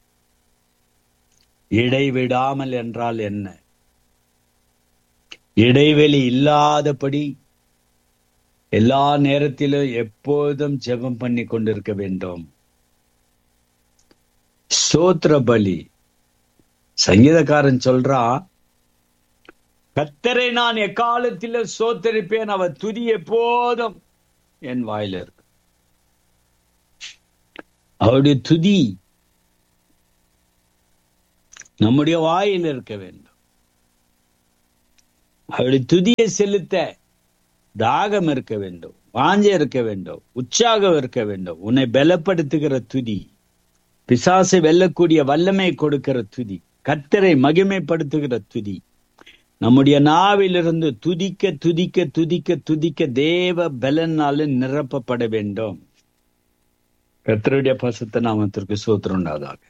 இடைவிடாமல் என்றால் என்ன இடைவெளி இல்லாதபடி எல்லா நேரத்திலும் எப்போதும் ஜெபம் பண்ணி கொண்டிருக்க வேண்டும் ஸ்தோத்திர பலி சங்கீதக்காரன் சொல்றா கத்தரை நான் எக்காலத்திலும் சோத்தரிப்பேன் அவர் துதி எப்போதும் என் வாயில இருக்கு அவருடைய துதி நம்முடைய வாயில் இருக்க வேண்டும் அவருடைய துதியை செலுத்த தாகம் இருக்க வேண்டும் வாஞ்சை இருக்க வேண்டும் உற்சாகம் இருக்க வேண்டும் உன்னை பலப்படுத்துகிற துதி பிசாசை வெல்லக்கூடிய வல்லமை கொடுக்கிற துதி கத்தரை மகிமைப்படுத்துகிற துதி நம்முடைய நாவிலிருந்து துதிக்க துதிக்க துதிக்க துதிக்க தேவ பலனால நிரப்பப்பட வேண்டும் கத்தருடைய பசுத்த நாமத்திற்கு சோத்திரம் உண்டாதாக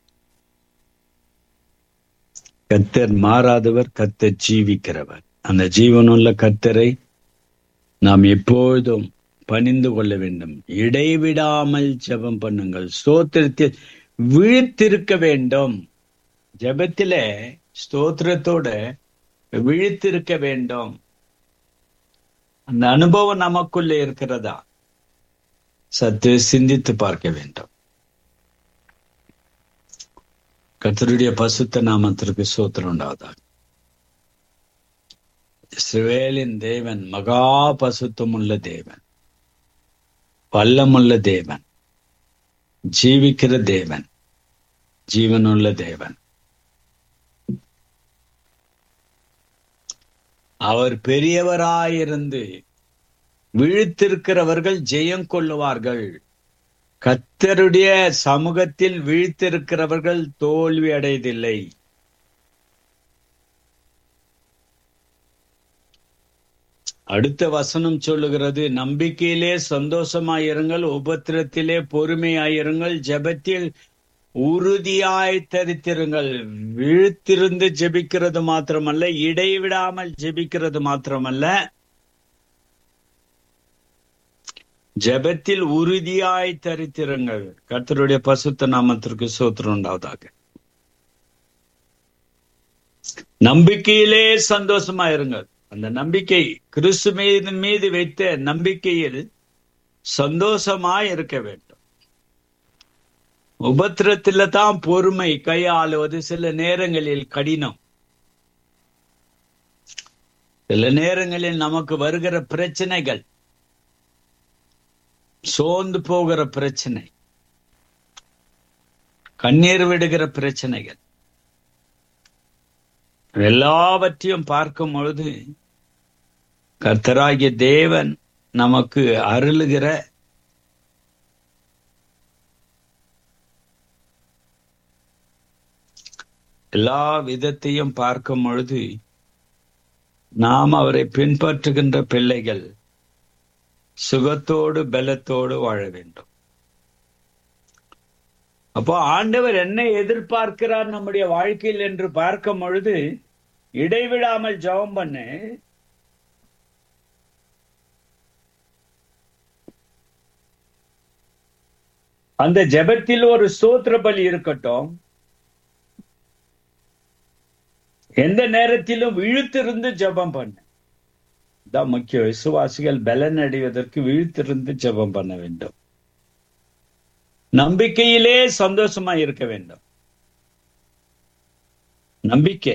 கத்தர் மாறாதவர் கத்தர் ஜீவிக்கிறவர் அந்த ஜீவனுள்ள கத்தரை நாம் எப்பொழுதும் பணிந்து கொள்ள வேண்டும் இடைவிடாமல் ஜெபம் பண்ணுங்கள் ஸ்தோத்திரத்தில் விழித்திருக்க வேண்டும் ஜெபத்தில ஸ்தோத்திரத்தோட விழித்திருக்க வேண்டும் அந்த அனுபவம் நமக்குள்ள இருக்கிறதா சத்து சிந்தித்து பார்க்க வேண்டும் கத்தருடைய பசுத்த நாமத்திற்கு சோத்திரம் உண்டாவதாக இஸ்ரவேலின் தேவன் மகா பசுத்தமுள்ள தேவன் வல்லமுள்ள தேவன் ஜீவிக்கிற தேவன் ஜீவனுள்ள தேவன் அவர் பெரியவராயிருந்து விழித்திருக்கிறவர்கள் ஜெயம் கொள்ளுவார்கள் கத்தருடைய சமூகத்தில் விழித்திருக்கிறவர்கள் தோல்வி அடையதில்லை அடுத்த வசனம் சொல்லுகிறது நம்பிக்கையிலே சந்தோஷமாயிருங்கள் உபத்திரத்திலே பொறுமையாயிருங்கள் ஜெபத்தில் உறுதியாய் தரித்திருங்கள் விழுத்திருந்து ஜெபிக்கிறது மாத்திரமல்ல இடைவிடாமல் ஜெபிக்கிறது மாத்திரமல்ல ஜெபத்தில் உறுதியாய் தரித்திருங்கள் கர்த்தருடைய பசுத்த நாமத்திற்கு சோத்திரம் உண்டாவதாக நம்பிக்கையிலே சந்தோஷமா இருங்கள் அந்த நம்பிக்கை கிறிஸ்து மீது மீது வைத்த நம்பிக்கையில் சந்தோஷமாய் இருக்க வேண்டும் உபத்திரத்தில தான் பொறுமை கையாளுவது சில நேரங்களில் கடினம் சில நேரங்களில் நமக்கு வருகிற பிரச்சனைகள் சோர்ந்து போகிற பிரச்சனை கண்ணீர் விடுகிற பிரச்சனைகள் எல்லாவற்றையும் பார்க்கும் பொழுது கர்த்தராகிய தேவன் நமக்கு அருளுகிற எல்லா விதத்தையும் பார்க்கும் பொழுது நாம் அவரை பின்பற்றுகின்ற பிள்ளைகள் சுகத்தோடு பலத்தோடு வாழ வேண்டும் அப்போ ஆண்டவர் என்ன எதிர்பார்க்கிறார் நம்முடைய வாழ்க்கையில் என்று பார்க்கும் பொழுது இடைவிடாமல் ஜெபம் பண்ணு அந்த ஜெபத்தில் ஒரு ஸ்தோத்திர பலி இருக்கட்டும் எந்த நேரத்திலும் விழுத்திருந்து ஜெபம் பண்ணு தான் முக்கியம் விசுவாசிகள் பலன் அடைவதற்கு விழுத்திருந்து ஜெபம் பண்ண வேண்டும் நம்பிக்கையிலே சந்தோஷமா இருக்க வேண்டும் நம்பிக்கை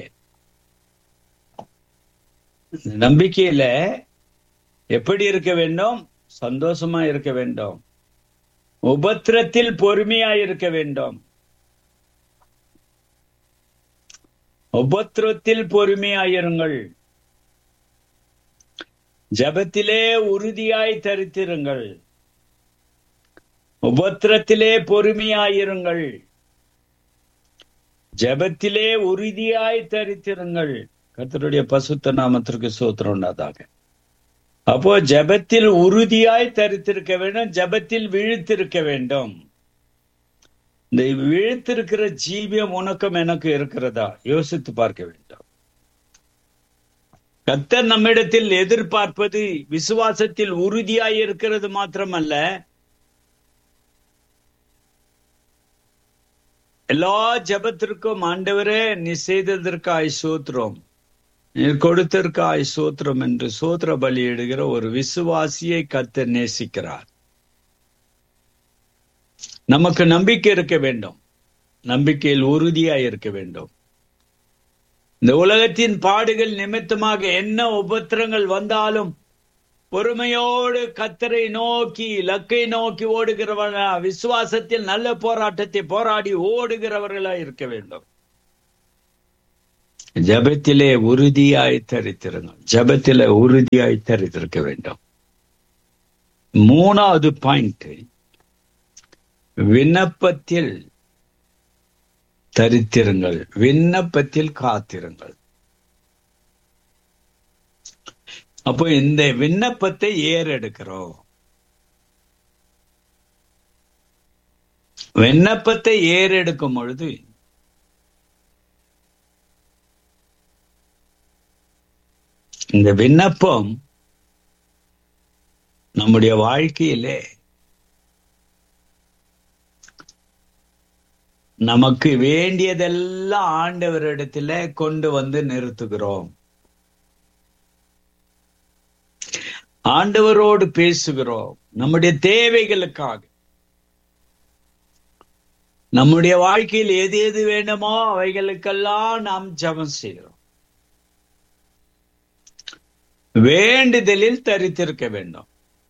நம்பிக்கையில எப்படி இருக்க வேண்டும் சந்தோஷமா இருக்க வேண்டும் உபத்திரத்தில் பொறுமையா இருக்க வேண்டும் உபத்திரத்தில் பொறுமையாயிருங்கள் ஜபத்திலே உறுதியாய் தரித்திருங்கள் உபத்திரத்திலே பொறுமையாயிருங்கள் ஜபத்திலே உறுதியாய் தரித்திருங்கள் கர்த்தருடைய பசுத்த நாமத்திற்கு சோத்திரம் உண்டாதாக அப்போ ஜபத்தில் உறுதியாய் தரித்திருக்க வேண்டும் ஜபத்தில் விழுத்திருக்க வேண்டும் இந்த விழுத்திருக்கிற ஜீவியம் உனக்கும் எனக்கு இருக்கிறதா யோசித்து பார்க்க வேண்டும் கத்தர் நம்மிடத்தில் எதிர்பார்ப்பது விசுவாசத்தில் உறுதியாய் இருக்கிறது மாத்திரமல்ல எல்லா ஜபத்திற்கும் ஆண்டவரே நீ செய்ததற்காய் சோத்திரம் நீர் கொடுத்திருக்காய் சோத்திரம் என்று சோத்திர பலியிடுகிற ஒரு விசுவாசியை கத்தர் நேசிக்கிறார் நமக்கு நம்பிக்கை இருக்க வேண்டும் நம்பிக்கையில் உறுதியாய் இருக்க வேண்டும் இந்த உலகத்தின் பாடுகள் நிமித்தமாக என்ன உபத்திரங்கள் வந்தாலும் பொறுமையோடு கத்தரை நோக்கி லக்கை நோக்கி ஓடுகிறவர்களா விசுவாசத்தில் நல்ல போராட்டத்தை போராடி ஓடுகிறவர்களா இருக்க வேண்டும் ஜபத்திலே உறுதியாய் தரித்திருங்கள் ஜபத்திலே உறுதியாய் தரித்திருக்க வேண்டும் மூணாவது பாயிண்ட் விண்ணப்பத்தில் தரித்திருங்கள் விண்ணப்பத்தில் காத்திருங்கள் அப்போ இந்த விண்ணப்பத்தை ஏறெடுக்கிறோம் விண்ணப்பத்தை ஏறெடுக்கும் பொழுது இந்த விண்ணப்பம் நம்முடைய வாழ்க்கையிலே நமக்கு வேண்டியதெல்லாம் ஆண்டவரிடத்துல கொண்டு வந்து நிறுத்துகிறோம் ஆண்டவரோடு பேசுகிறோம் நம்முடைய தேவைகளுக்காக நம்முடைய வாழ்க்கையில் எது எது வேண்டுமோ அவைகளுக்கெல்லாம் நாம் ஜபம் செய்கிறோம் வேண்டுதலில் தரித்திருக்க வேண்டும்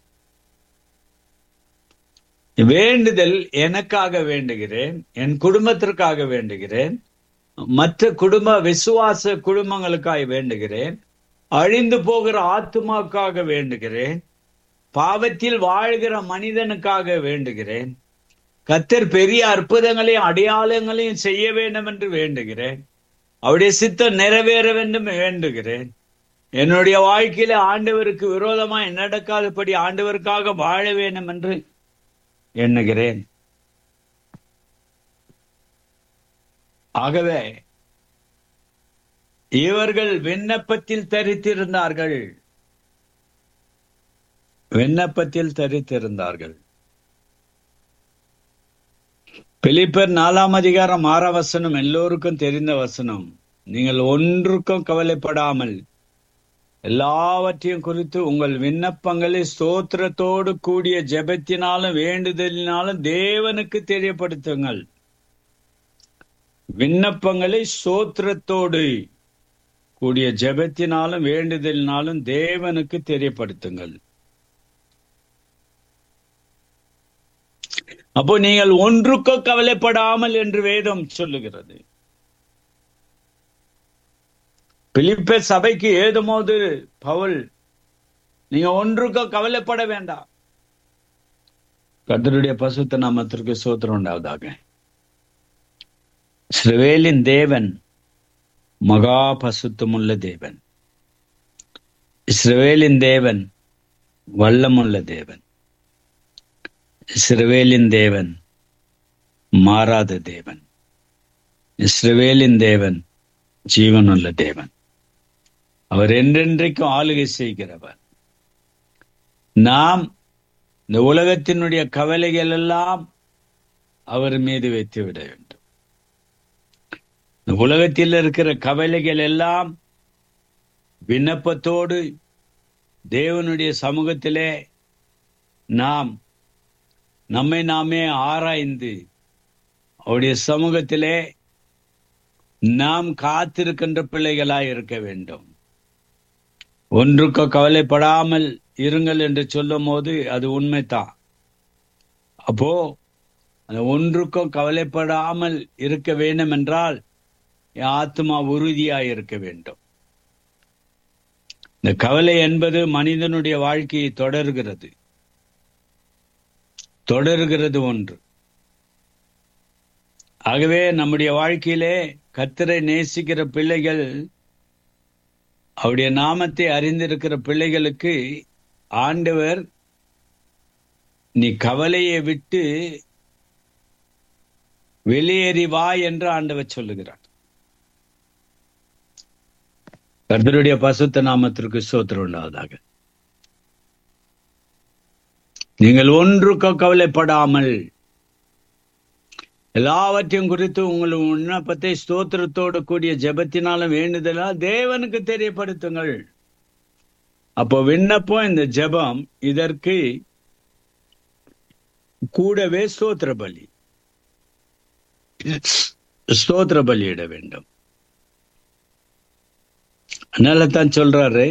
வேண்டுதல் எனக்காக வேண்டுகிறேன் என் குடும்பத்திற்காக வேண்டுகிறேன் மற்ற குடும்ப விசுவாச குடும்பங்களுக்காக வேண்டுகிறேன் அழிந்து போகிற ஆத்மாக்காக வேண்டுகிறேன் பாவத்தில் வாழ்கிற மனிதனுக்காக வேண்டுகிறேன் கத்தர் பெரிய அற்புதங்களையும் அடையாளங்களையும் செய்ய வேண்டும் என்று வேண்டுகிறேன் அவருடைய சித்தம் நிறைவேற வேண்டும் வேண்டுகிறேன் என்னுடைய வாழ்க்கையில ஆண்டவருக்கு விரோதமாய் நடக்காதபடி ஆண்டவருக்காக வாழ வேண்டும் என்று எண்ணுகிறேன் ஆகவே இவர்கள் விண்ணப்பத்தில் தரித்திருந்தார்கள் விண்ணப்பத்தில் தரித்திருந்தார்கள் பிலிப்பர் நாலாம் அதிகாரம் ஆறாம் வசனம் எல்லோருக்கும் தெரிந்த வசனம் நீங்கள் ஒன்றுக்கும் கவலைப்படாமல் எல்லாவற்றையும் குறித்து உங்கள் விண்ணப்பங்களை ஸ்தோத்திரத்தோடு கூடிய ஜெபத்தினாலும் வேண்டுதலினாலும் தேவனுக்கு தெரியப்படுத்துங்கள் விண்ணப்பங்களை ஸ்தோத்திரத்தோடு கூடிய ஜெபத்தினாலும் வேண்டுதலினாலும் தேவனுக்கு தெரியப்படுத்துங்கள் அப்போ நீங்கள் ஒன்றுக்கோ கவலைப்படாமல் என்று வேதம் சொல்லுகிறது பிலிப்ப சபைக்கு ஏதுமோது பவுல் நீங்க ஒன்றுக்கோ கவலைப்பட வேண்டாம் கர்த்தருடைய பசுத்த நாமத்திற்கு சோத்திரம் உண்டாவதாக இஸ்ரவேலின் தேவன் மகா பசுத்தமுள்ள தேவன் இஸ்ரவேலின் தேவன் வல்லமுள்ள தேவன் இஸ்ரவேலின் தேவன் மாறாத தேவன் இஸ்ரவேலின் தேவன் ஜீவனுள்ள தேவன் அவர் என்றென்றைக்கும் ஆளுகை செய்கிறவர் நாம் இந்த உலகத்தினுடைய கவலைகள் எல்லாம் அவர் மீது வைத்து விட வேண்டும் இந்த உலகத்தில் இருக்கிற கவலைகள் எல்லாம் விண்ணப்பத்தோடு தேவனுடைய சமூகத்திலே நாம் நம்மை நாமே ஆராய்ந்து அவருடைய சமூகத்திலே நாம் காத்திருக்கின்ற பிள்ளைகளாய் இருக்க வேண்டும் ஒன்றுக்கு கவலைப்படாமல் இருங்கள் என்று சொல்லும் போது அது உண்மைதான் அப்போ அந்த ஒன்றுக்கும் கவலைப்படாமல் இருக்க வேண்டும் என்றால் என் ஆத்மா உறுதியாய் இருக்க வேண்டும் இந்த கவலை என்பது மனிதனுடைய வாழ்க்கையை தொடர்கிறது தொடர்கிறது ஒன்று ஆகவே நம்முடைய வாழ்க்கையிலே கத்தரை நேசிக்கிற பிள்ளைகள் அவருடைய நாமத்தை அறிந்திருக்கிற பிள்ளைகளுக்கு ஆண்டவர் நீ கவலையை விட்டு வெளியேறி வா என்று ஆண்டவர் சொல்லுகிறார் கர்த்தருடைய பசுத்த நாமத்திற்கு சோத்திரம் உண்டாவதாக நீங்கள் ஒன்றுக்கு கவலைப்படாமல் எல்லாவற்றையும் குறித்து உங்கள் விண்ணப்பத்தை ஸ்தோத்திரத்தோடு கூடிய ஜெபத்தினாலும் வேண்டுதலால் தேவனுக்கு தெரியப்படுத்துங்கள் அப்போ விண்ணப்பம் இந்த ஜெபம் இதற்கு கூடவே ஸ்தோத்திர பலி ஸ்தோத்திர பலியிட வேண்டும் அதனால தான் சொல்றாரு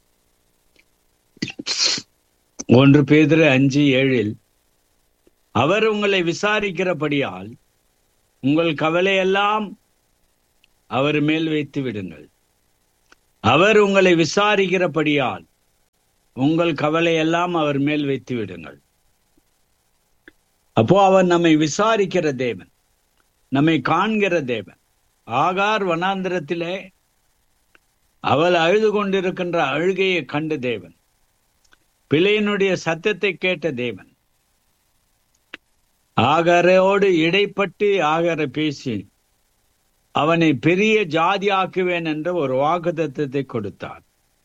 ஒன்று பேதிரு அஞ்சு ஏழில் அவர் உங்களை விசாரிக்கிறபடியால் உங்கள் கவலையெல்லாம் அவர் மேல் வைத்து விடுங்கள் அவர் உங்களை விசாரிக்கிறபடியால் உங்கள் கவலையெல்லாம் அவர் மேல் வைத்து விடுங்கள் அப்போ அவர் நம்மை விசாரிக்கிற தேவன் நம்மை காண்கிற தேவன் ஆகார் வனாந்திரத்திலே அவள் அழுது கொண்டிருக்கின்ற அழுகையை கண்ட தேவன் பிள்ளையினுடைய சத்தத்தை கேட்ட தேவன் ஆகரோடு இடைப்பட்டு ஆகர பேசி அவனை பெரிய ஜாதி ஆக்குவேன் என்ற ஒரு வாக்குத்தத்தை கொடுத்தார்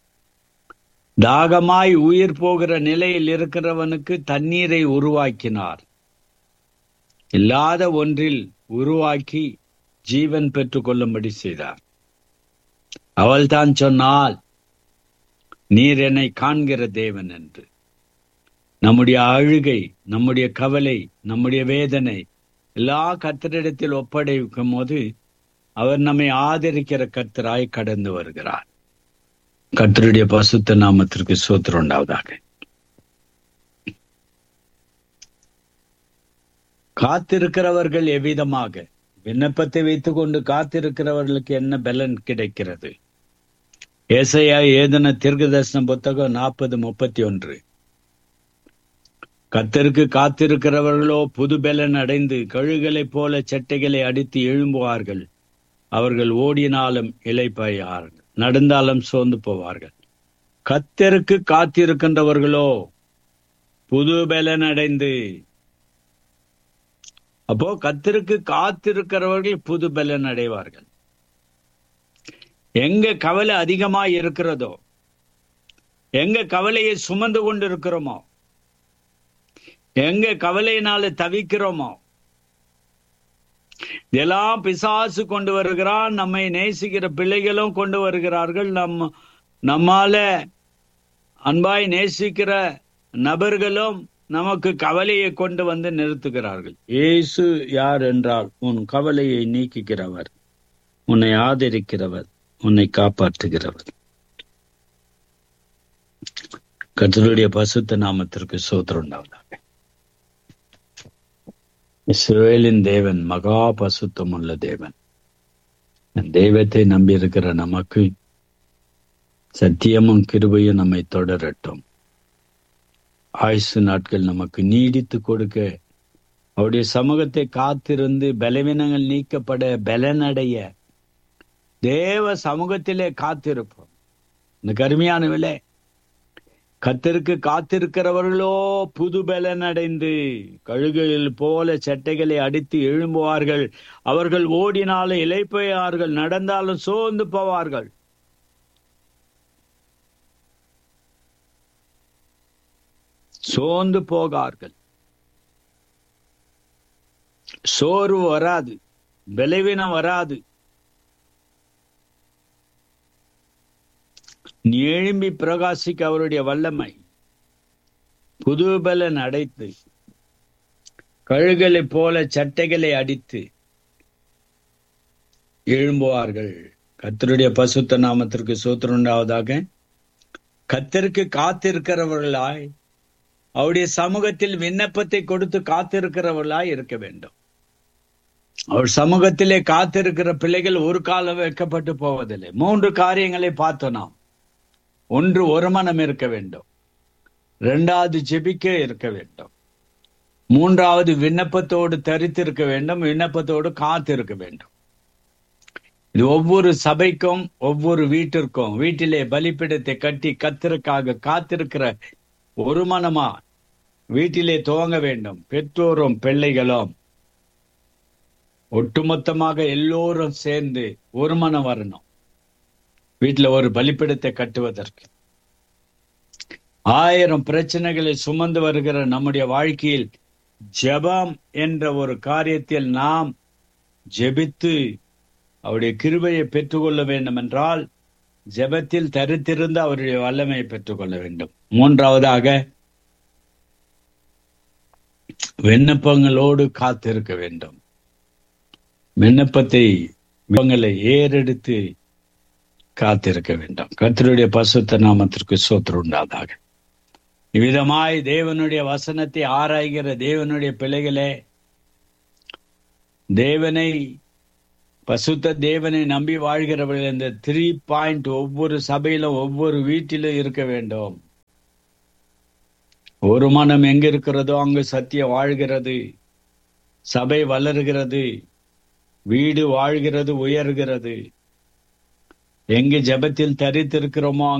தாகமாய் உயிர் போகிற நிலையில் இருக்கிறவனுக்கு தண்ணீரை உருவாக்கினார் இல்லாத ஒன்றில் உருவாக்கி ஜீவன் பெற்றுக் கொள்ளும்படி செய்தார் அவள் தான் சொன்னால் நீர் என்னை காண்கிற தேவன் என்று நம்முடைய அழுகை நம்முடைய கவலை நம்முடைய வேதனை எல்லா கர்த்தரிடத்தில் ஒப்படைக்கும் போது அவர் நம்மை ஆதரிக்கிற கர்த்தராய் கடந்து வருகிறார் கர்த்தருடைய பசுத்த நாமத்திற்கு சோத்திரம் உண்டாவதாக காத்திருக்கிறவர்கள் எவ்விதமாக விண்ணப்பத்தை வைத்துக் கொண்டு காத்திருக்கிறவர்களுக்கு என்ன பலன் கிடைக்கிறது ஏசையா ஏதன தீர்க்கதர்சன புத்தகம் நாற்பது முப்பத்தி ஒன்று கத்தருக்கு காத்திருக்கிறவர்களோ புது பலன் அடைந்து கழுகளைப் போல சட்டைகளை அடித்து எழும்புவார்கள் அவர்கள் ஓடினாலும் இலைப்பாயார்கள் நடந்தாலும் சோர்ந்து போவார்கள் கத்தருக்கு காத்திருக்கின்றவர்களோ புது பலன் அடைந்து அப்போ கத்திற்கு காத்திருக்கிறவர்கள் புது பலன் அடைவார்கள் எங்க கவலை அதிகமா இருக்கிறதோ எங்க கவலையை சுமந்து கொண்டு இருக்கிறோமோ எங்க கவலையினால தவிக்கிறோமோ இதெல்லாம் பிசாசு கொண்டு வருகிறான் நம்மை நேசிக்கிற பிள்ளைகளும் கொண்டு வருகிறார்கள் நம்ம நம்மால அன்பாய் நேசிக்கிற நபர்களும் நமக்கு கவலையை கொண்டு வந்து நிறுத்துகிறார்கள் இயேசு யார் என்றால் உன் கவலையை நீக்குகிறவர் உன்னை ஆதரிக்கிறவர் உன்னை காப்பாற்றுகிறவர் கர்த்தருடைய பசுத்த நாமத்திற்கு சோத்திரம் உண்டாவதாக இஸ்ரேலின் தேவன் மகா பசுத்தம் உள்ள தேவன் தெய்வத்தை நம்பியிருக்கிற நமக்கு சத்தியமும் கிருபையும் நம்மை தொடரட்டும் ஆயுசு நாட்கள் நமக்கு நீடித்து கொடுக்க அவருடைய சமூகத்தை காத்திருந்து பலவீனங்கள் நீக்கப்பட பலனடைய தேவ சமூகத்திலே காத்திருப்போம் இந்த கருமையான விலை கத்திற்கு காத்திருக்கிறவர்களோ புது பலன் அடைந்து கழுகுகள் போல சட்டைகளை அடித்து எழும்புவார்கள் அவர்கள் ஓடினாலும் இலைப்பையார்கள் நடந்தாலும் சோர்ந்து போவார்கள் சோர்ந்து போகார்கள் சோர்வு வராது பலவீனம் வராது நீ எழும்பி பிரகாசிக்க அவருடைய வல்லமை புது பலன் அடைத்து கழுகளை போல சட்டைகளை அடித்து எழும்புவார்கள் கத்தருடைய பசுத்த நாமத்திற்கு சூத்திரம் உண்டாவதாக கத்தருக்கு காத்திருக்கிறவர்களாய் அவருடைய சமூகத்தில் விண்ணப்பத்தை கொடுத்து காத்திருக்கிறவர்களாய் இருக்க வேண்டும் அவர் சமூகத்திலே காத்திருக்கிற பிள்ளைகள் ஒரு காலம் வைக்கப்பட்டு போவதில்லை மூன்று காரியங்களை பார்த்தோம் நாம் ஒன்று ஒரு மனம் இருக்க வேண்டும் இரண்டாவது ஜெபிக்க இருக்க வேண்டும் மூன்றாவது விண்ணப்பத்தோடு தரித்திருக்க வேண்டும் விண்ணப்பத்தோடு காத்திருக்க வேண்டும் இது ஒவ்வொரு சபைக்கும் ஒவ்வொரு வீட்டிற்கும் வீட்டிலே பலிப்பிடத்தை கட்டி கத்திற்காக காத்திருக்கிற ஒரு மனமா வீட்டிலே துவங்க வேண்டும் பெற்றோரும் பிள்ளைகளும் ஒட்டுமொத்தமாக எல்லோரும் சேர்ந்து ஒரு மனம் வரணும் வீட்டுல ஒரு பலிப்பிடத்தை கட்டுவதற்கு ஆயிரம் பிரச்சனைகளை சுமந்து வருகிற நம்முடைய வாழ்க்கையில் ஜெபம் என்ற ஒரு காரியத்தில் நாம் ஜெபித்து அவருடைய கிருபையை பெற்றுக்கொள்ள வேண்டும் என்றால் ஜெபத்தில் தரித்திருந்து அவருடைய வல்லமையை பெற்றுக்கொள்ள வேண்டும் மூன்றாவதாக விண்ணப்பங்களோடு காத்திருக்க வேண்டும் விண்ணப்பத்தை விண்ணப்பங்களை ஏறெடுத்து காத்திருக்க வேண்டும் கர்த்தருடைய பசுத்த நாமத்திற்கு சோத்திரம் உண்டாதாக இவ்விதமாய் தேவனுடைய வசனத்தை ஆராய்கிற தேவனுடைய பிள்ளைகளே தேவனை பசுத்த தேவனை நம்பி வாழ்கிறவர்கள் இந்த த்ரீ பாயிண்ட் ஒவ்வொரு சபையிலும் ஒவ்வொரு வீட்டிலும் இருக்க வேண்டும் ஒரு மனம் எங்க இருக்கிறதோ அங்கு சத்திய வாழ்கிறது சபை வளர்கிறது வீடு வாழ்கிறது உயர்கிறது எங்கு ஜெபத்தில் தரித்திருக்கிறோமோ